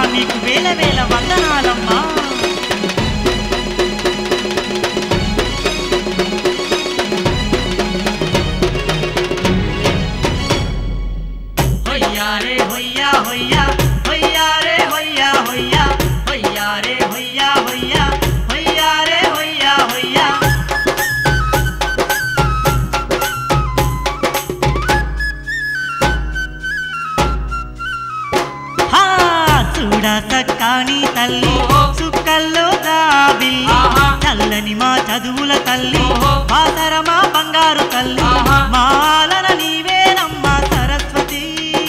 నీకు వేల వేల వందనాలమ్మా హొయ్యారే హొయ్యా హొయ్యా హొయ్యారే హొయ్యా హొయ్యా హొయ్యారే హొయ్యా హొయ్యా హొయ్యారే హొయ్యా హొయ్యా హా చూడ సక్కాని తల్లి ఓహో. సుక్కల్లో దాబి ఆహా. చల్లని మా చదువుల తల్లి ఓహో. బాసరమా బంగారు తల్లి ఆహా. మాలన నీవేనమ్మా సరస్వతి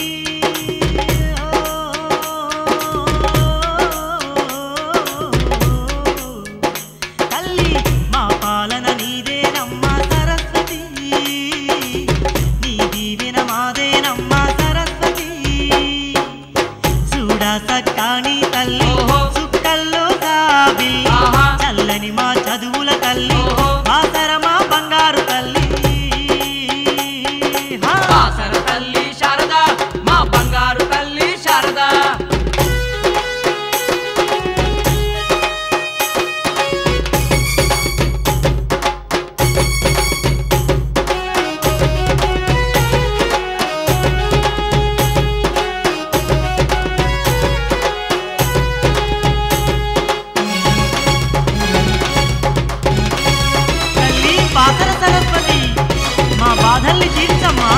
తల్లి మా పాలన నీదేనమ్మా సరస్వతి నీ దీవెన మాదేనమ్మా సరస్వతి చూడ సక్కాని తల్లి ఓహో. సుక్కల్లో దాబి ఆహా. చల్లని మా చదువుల తల్లి ఓహో. బాసరమా బంగారు తల్లి హా. బాసర తల్లి శారద మా బంగారు తల్లి శారద తల్లి బాసర సరస్వతి మా బాధల్ని తీర్చమ్మా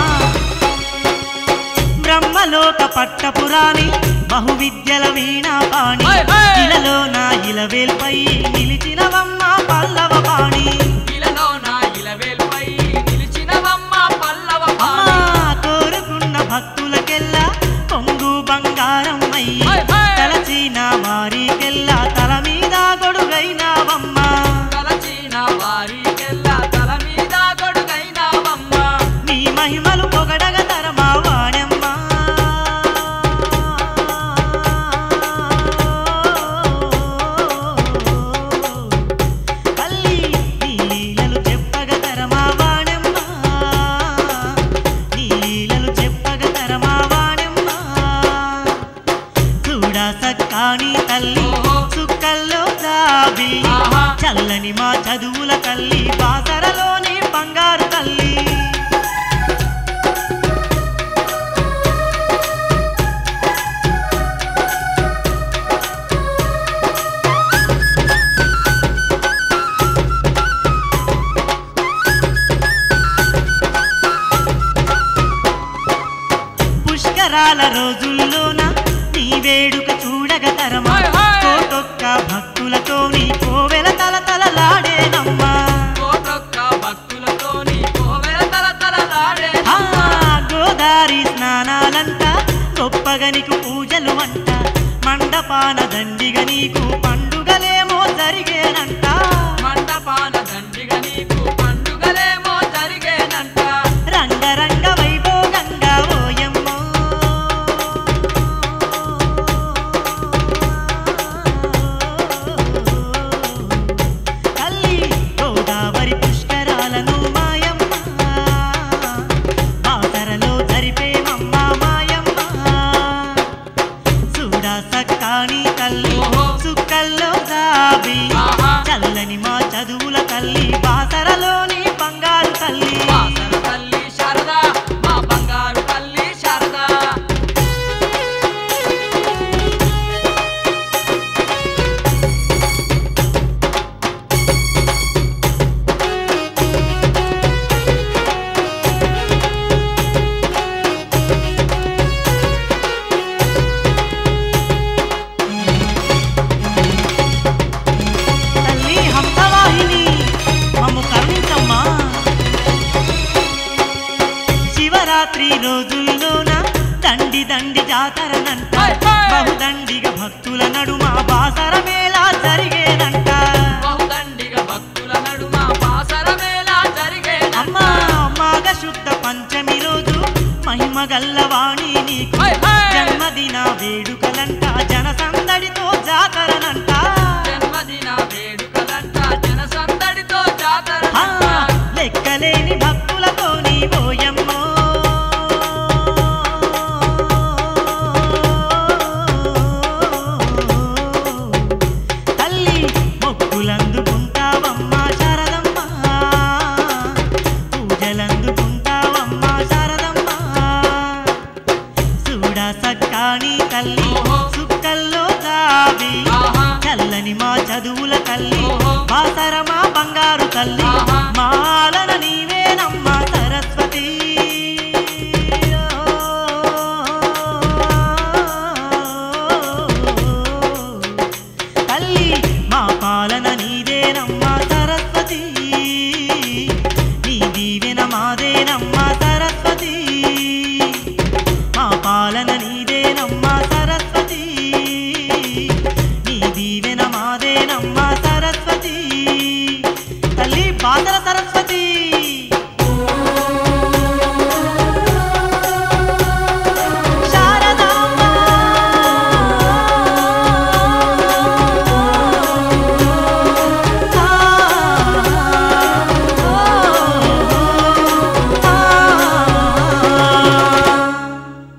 బ్రహ్మలోక పట్టపురాణి బహువిద్యల వీణా పాణి హై, హై! ఇలలో నా ఇలవేల్పై నిలిచినవమ్మ పల్లవ పాణి ఇలలో నా ఇలవేల్పై నిలిచినవమ్మ పల్లవ అమ్మా పాణి. కోరుకున్న భక్తులకెల్లా కొంగు బంగారం అయ్యి హై, హై! తలచిన వారికెల్లా తల మీద గొడుగైనావమ్మా తలచిన వారికెల్లా తల మీద గొడుగైనావమ్మ నీ మహిమలు పొగడగ తరమా వాణెమ్మా తల్లి నీ లీలలు చెప్పగ తరమా వాణెమ్మా నీ లీలలు చెప్పగ తరమా వాణెమ్మా చూడా సక్కాని తల్లి ఓహో. సుక్కల్లో జాబి ఆహా. చల్లని మా చదువుల తల్లి బాసరలోని బంగారు తల్లి పుష్కరాల రోజుల్లోన నీ వేడుక చూడగ తరమా హై, హై! కోటొక్క భక్తులతో నీ కోవెల తల తలలాడేనమ్మా కోటొక్క భక్తులతోని కోవెల తల తలలాడే ఆ గోదారి స్నానాలంట గొప్పగా నీకు పూజలు అంట మండపాన దండిగ నీకు పండుగలేమో జరిగేనంట మండపాన దండిగా నీకు పండుగలేమో జరిగేనంట రంగరంగ వైభోగంగా ఓయమ్మో తల్లి గోదావరి పుష్కరాలను మాయమ్మ బాసరలో జరిపేమమ్మ మాయమ్మ చూడా సక్కాని తల్లి ఓహో. సుక్కల్లో దాబి ఆహా. చల్లని మా చదువుల తల్లి బాసరలోని బంగారు తల్లి బాసర తల్లి శారద మా బంగారు తల్లి శారద తల్లి హంసవాహిని మమ్ము కరుణించమ్మా శివరాత్రి రోజుల్లోన దండి దండి జాతరనంట హై, హై! బహుదండిగా భక్తుల నడుమ బాసర మేళా జరిగేనంట బహుదండిగా భక్తుల నడుమ బాసర మేళ జరిగేనంట అమ్మా మాఘ శుద్ధ పంచమి రోజు మహిమ గల్లవాణి నీకు హై, హై! జన్మదిన వేడుకలంట జన సందడితో జాతరనంట జన్మదిన వేడుకలంట జన సందడితో ఆ, జాతర లెక్కలేని భక్తులతో నీ పోయమ్మో చదువుల తల్లి ఓహో. బాసరమా బంగారు తల్లి ఆహా. మాలన నీవేనమ్మ సరస్వతి తల్లి మా పాలన నీదేనమ్మ సరస్వతి నీ దీవెన మాదేనమ్మ సరస్వతి మా పాలన నీదేనమ్మ సరస్వతి నీ దీవెన మాదేనమ్మ సరస్వతి తల్లి బాదర సరస్వతి